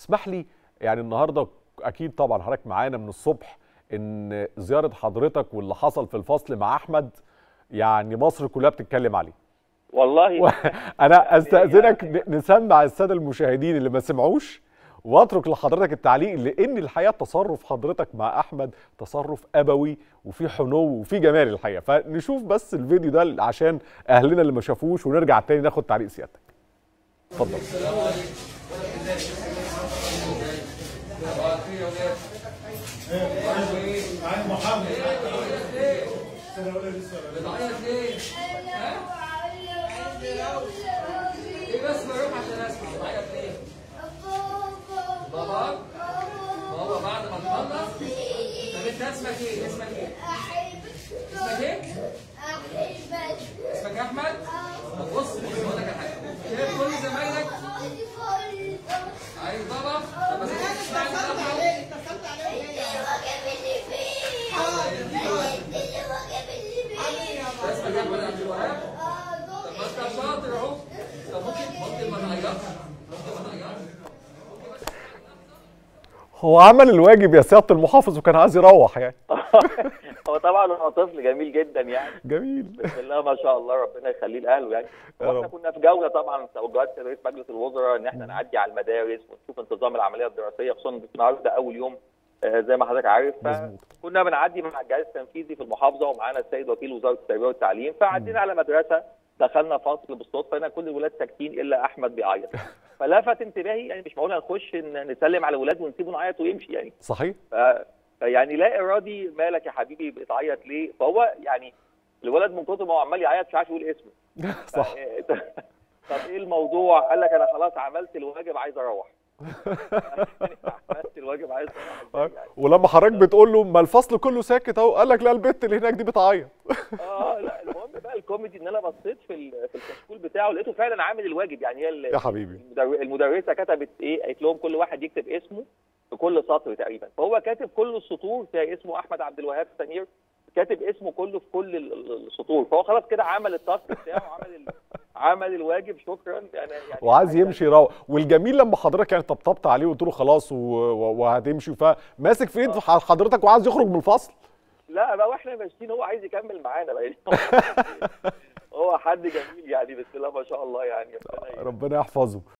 اسمح لي يعني النهارده اكيد طبعا حضرتك معانا من الصبح ان زياره حضرتك واللي حصل في الفصل مع احمد يعني مصر كلها بتتكلم عليه والله و- انا استاذنك ن- نسمع الساده المشاهدين اللي ما سمعوش واترك لحضرتك التعليق لان الحقيقه تصرف حضرتك مع احمد تصرف ابوي وفي حنو وفي جمال الحقيقه فنشوف بس الفيديو ده عشان اهلنا اللي ما شافوش ونرجع تاني ناخد تعليق سيادتك اتفضل ايه بس بروح عشان اسمع بتعيط ليه؟ بابا بابا بعد ما تخلص طب انت اسمك ايه؟ اسمك ايه؟ اسمك ايه؟ اسمك احمد؟ طب بص بص بقول لك على حاجه شايف كل زمايلك عايز بابا طب بس انت تسمعني بقى. اسمك احمد عبد الوهاب طب ما انت شاطر اهو طب ممكن ممكن ما تعيطش ممكن ما تعيطش هو عمل الواجب يا سياده المحافظ وكان عايز يروح يعني هو طبعا هو طفل جميل جدا يعني جميل بسم الله ما شاء الله ربنا يخليه لاهله يعني يا واحنا رب. كنا في جوله طبعا توجهات رئيس مجلس الوزراء ان احنا نعدي على المدارس ونشوف انتظام العمليه الدراسيه خصوصا النهارده اول يوم آه، زي ما حضرتك عارف مظبوط. كنا بنعدي مع الجهاز التنفيذي في المحافظه ومعانا السيد وكيل وزاره التربيه والتعليم فعدينا على مدرسه دخلنا فصل بالصدفه هنا كل الولاد ساكتين الا احمد بيعيط فلفت انتباهي يعني مش معقول هنخش ن- نسلم على الولاد ونسيبه نعيط ويمشي يعني صحيح ف- فيعني لا ارادي مالك يا حبيبي بتعيط ليه فهو يعني الولد من كتر ما هو عمال يعيط مش عارف يقول اسمه صح ف- طب ايه الموضوع قال لك انا خلاص عملت الواجب عايز اروح عملت الواجب عايز اروح يعني. ولما حضرتك بتقول له ما الفصل كله ساكت اهو قال لك لا البت اللي هناك دي بتعيط اه لا المهم بقى الكوميدي ان انا بصيت في ال- في الكشكول بتاعه لقيته فعلا عامل الواجب يعني هي ال- يا حبيبي المدر- المدرسه كتبت ايه قالت لهم كل واحد يكتب اسمه في كل سطر تقريبا فهو كاتب كل السطور فيها اسمه احمد عبد الوهاب سمير كاتب اسمه كله في كل ال- ال- السطور فهو خلاص كده عمل التاسك بتاعه عمل ال... عمل الواجب شكرا انا يعني وعايز يمشي يروح والجميل لما حضرتك يعني طبطبت عليه وقلت له خلاص و- و- وهتمشي فماسك في ايد حضرتك وعايز يخرج من الفصل لا بقى واحنا ماشيين هو عايز يكمل معانا بقى هو حد جميل يعني بسم الله ما شاء الله يعني ربنا ربنا يحفظه